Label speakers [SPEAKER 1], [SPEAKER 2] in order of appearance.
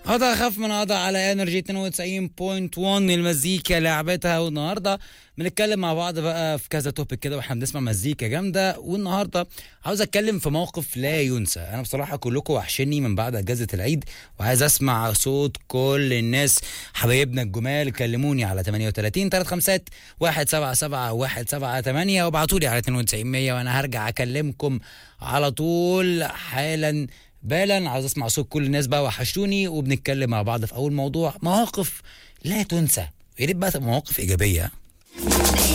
[SPEAKER 1] هذا خف من هذا على انرجي 92.1 المزيكا لعبتها والنهارده بنتكلم مع بعض بقى في كذا توبيك كده واحنا بنسمع مزيكا جامده والنهارده عاوز اتكلم في موقف لا ينسى انا بصراحه كلكم وحشني من بعد اجازه العيد وعايز اسمع صوت كل الناس حبايبنا الجمال كلموني على 38 357 177 178 وابعتوا لي على 92 100 وانا هرجع اكلمكم على طول حالا بالا عاوز اسمع صوت كل الناس بقى وحشتوني وبنتكلم مع بعض في اول موضوع مواقف لا تنسى يا ريت بقى تبقى مواقف ايجابيه